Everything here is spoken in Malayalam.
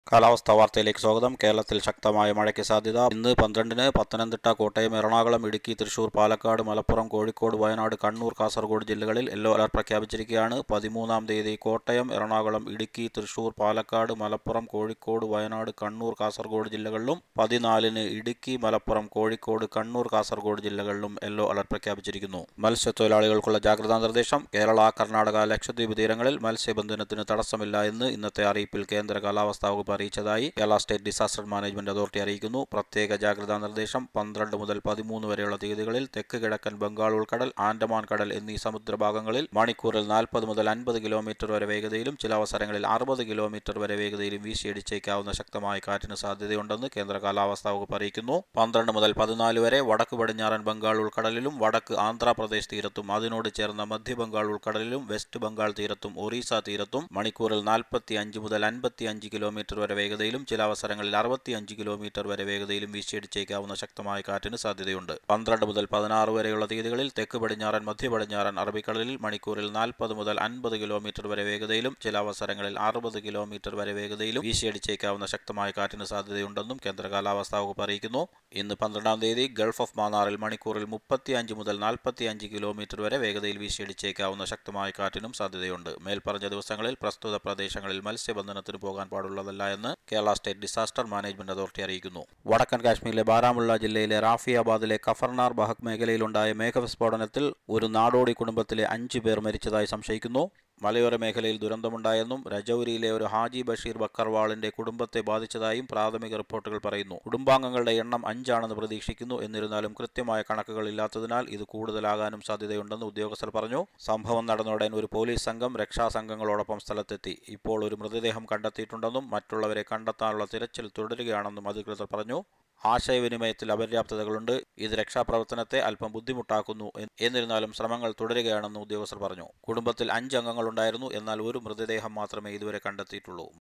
കാലാവസ്ഥാ വാർത്തയിലേക്ക് സ്വാഗതം കേരളത്തിൽ ശക്തമായ മഴയ്ക്ക് സാധ്യത ഇന്ന് പന്ത്രണ്ടിന് പത്തനംതിട്ട കോട്ടയം എറണാകുളം ഇടുക്കി തൃശൂർ പാലക്കാട് മലപ്പുറം കോഴിക്കോട് വയനാട് കണ്ണൂർ കാസർഗോഡ് ജില്ലകളിൽ യെല്ലോ അലർട്ട് പ്രഖ്യാപിച്ചിരിക്കുകയാണ് പതിമൂന്നാം തീയതി കോട്ടയം എറണാകുളം ഇടുക്കി തൃശൂർ പാലക്കാട് മലപ്പുറം കോഴിക്കോട് വയനാട് കണ്ണൂർ കാസർഗോഡ് ജില്ലകളിലും പതിനാലിന് ഇടുക്കി മലപ്പുറം കോഴിക്കോട് കണ്ണൂർ കാസർഗോഡ് ജില്ലകളിലും യെല്ലോ അലർട്ട് പ്രഖ്യാപിച്ചിരിക്കുന്നു മത്സ്യത്തൊഴിലാളികൾക്കുള്ള ജാഗ്രതാ നിർദ്ദേശം കേരള കർണാടക ലക്ഷദ്വീപ് തീരങ്ങളിൽ മത്സ്യബന്ധനത്തിന് തടസ്സമില്ല എന്ന് ഇന്നത്തെ അറിയിപ്പിൽ കേന്ദ്ര കാലാവസ്ഥാ വകുപ്പ് അറിയിച്ചതായി Kerala state disaster management authority അറിയിക്കുന്നു പ്രത്യേക ജാഗ്രതാ നിർദ്ദേശം പന്ത്രണ്ട് മുതൽ പതിമൂന്ന് വരെയുള്ള തീയതികളിൽ തെക്ക് കിഴക്കൻ ബംഗാൾ ഉൾക്കടൽ ആൻഡമാൻ കടൽ എന്നീ സമുദ്രഭാഗങ്ങളിൽ മണിക്കൂറിൽ നാൽപ്പത് മുതൽ അൻപത് കിലോമീറ്റർ വരെ വേഗതയിലും ചില അവസരങ്ങളിൽ അറുപത് കിലോമീറ്റർ വരെ വേഗതയിലും വീശിയടിച്ചേക്കാവുന്ന ശക്തമായ കാറ്റിന് സാധ്യതയുണ്ടെന്ന് കേന്ദ്ര കാലാവസ്ഥാ വകുപ്പ് അറിയിക്കുന്നു പന്ത്രണ്ട് മുതൽ പതിനാല് വരെ വടക്ക് പടിഞ്ഞാറൻ ബംഗാൾ ഉൾക്കടലിലും വടക്ക് ആന്ധ്രാപ്രദേശ് തീരത്തും അതിനോട് ചേർന്ന മധ്യ ബംഗാൾ ഉൾക്കടലിലും വെസ്റ്റ് ബംഗാൾ തീരത്തും ഒറീസ തീരത്തും മണിക്കൂറിൽ നാൽപ്പത്തി അഞ്ച് മുതൽ അൻപത്തി അഞ്ച് കിലോമീറ്റർ വരെ വേഗതയിലും ചില അവസരങ്ങളിൽ അറുപത്തി അഞ്ച് കിലോമീറ്റർ വരെ വേഗതയിലും വീശിയടിച്ചേക്കാവുന്ന ശക്തമായ കാറ്റിന് സാധ്യതയുണ്ട് പന്ത്രണ്ട് മുതൽ പതിനാറ് വരെയുള്ള തീയതികളിൽ തെക്ക് പടിഞ്ഞാറൻ മധ്യ പടിഞ്ഞാറൻ അറബിക്കടലിൽ മണിക്കൂറിൽ നാൽപ്പത് മുതൽ അൻപത് കിലോമീറ്റർ വരെ വേഗതയിലും ചില അവസരങ്ങളിൽ അറുപത് കിലോമീറ്റർ വരെ വേഗതയിലും വീശിയടിച്ചേക്കാവുന്ന ശക്തമായ കാറ്റിന് സാധ്യതയുണ്ടെന്നും കേന്ദ്ര കാലാവസ്ഥാ വകുപ്പ് അറിയിക്കുന്നു ഇന്ന് പന്ത്രണ്ടാം തീയതി ഗൾഫ് ഓഫ് മാന്നാറിൽ മണിക്കൂറിൽ മുപ്പത്തി അഞ്ച് മുതൽ നാൽപ്പത്തി അഞ്ച് കിലോമീറ്റർ വരെ വേഗതയിൽ വീശിയടിച്ചേക്കാവുന്ന ശക്തമായ കാറ്റിനും സാധ്യതയുണ്ട് മേൽപ്പറഞ്ഞ ദിവസങ്ങളിൽ പ്രസ്തുത പ്രദേശങ്ങളിൽ മത്സ്യബന്ധനത്തിന് പോകാൻ പാടുള്ളതല്ല എന്ന് Kerala state disaster management authority അറിയിക്കുന്നു വടക്കൻ കാശ്മീരിലെ ബാരാമുള്ള ജില്ലയിലെ റാഫിയാബാദിലെ കഫർനാർ ബഹക് മേഖലയിലുണ്ടായ മേഘവിസ്ഫോടനത്തിൽ ഒരു നാടോടി കുടുംബത്തിലെ അഞ്ചു പേർ മരിച്ചതായി സംശയിക്കുന്നു മലയോര മേഖലയിൽ ദുരന്തമുണ്ടായെന്നും രജൌരിയിലെ ഒരു ഹാജി ബഷീർ ബക്കർവാളിന്റെ കുടുംബത്തെ ബാധിച്ചതായും പ്രാഥമിക റിപ്പോർട്ടുകൾ പറയുന്നു കുടുംബാംഗങ്ങളുടെ എണ്ണം അഞ്ചാണെന്ന് പ്രതീക്ഷിക്കുന്നു എന്നിരുന്നാലും കൃത്യമായ കണക്കുകൾ ഇല്ലാത്തതിനാൽ ഇത് കൂടുതലാകാനും സാധ്യതയുണ്ടെന്ന് ഉദ്യോഗസ്ഥർ പറഞ്ഞു സംഭവം നടന്നയുടൻ ഒരു പോലീസ് സംഘം രക്ഷാസംഘങ്ങളോടൊപ്പം സ്ഥലത്തെത്തി ഇപ്പോൾ ഒരു മൃതദേഹം കണ്ടെത്തിയിട്ടുണ്ടെന്നും മറ്റുള്ളവരെ കണ്ടെത്താനുള്ള തിരച്ചിൽ തുടരുകയാണെന്നും അധികൃതർ പറഞ്ഞു ആശയവിനിമയത്തിൽ അപര്യാപ്തതകളുണ്ട് ഇത് രക്ഷാപ്രവർത്തനത്തെ അല്പം ബുദ്ധിമുട്ടാക്കുന്നു എന്നിരുന്നാലും ശ്രമങ്ങൾ തുടരുകയാണെന്ന് ഉദ്യോഗസ്ഥർ പറഞ്ഞു കുടുംബത്തിൽ അഞ്ച് അംഗങ്ങളുണ്ടായിരുന്നു എന്നാൽ ഒരു മൃതദേഹം മാത്രമേ ഇതുവരെ കണ്ടെത്തിയിട്ടുള്ളൂ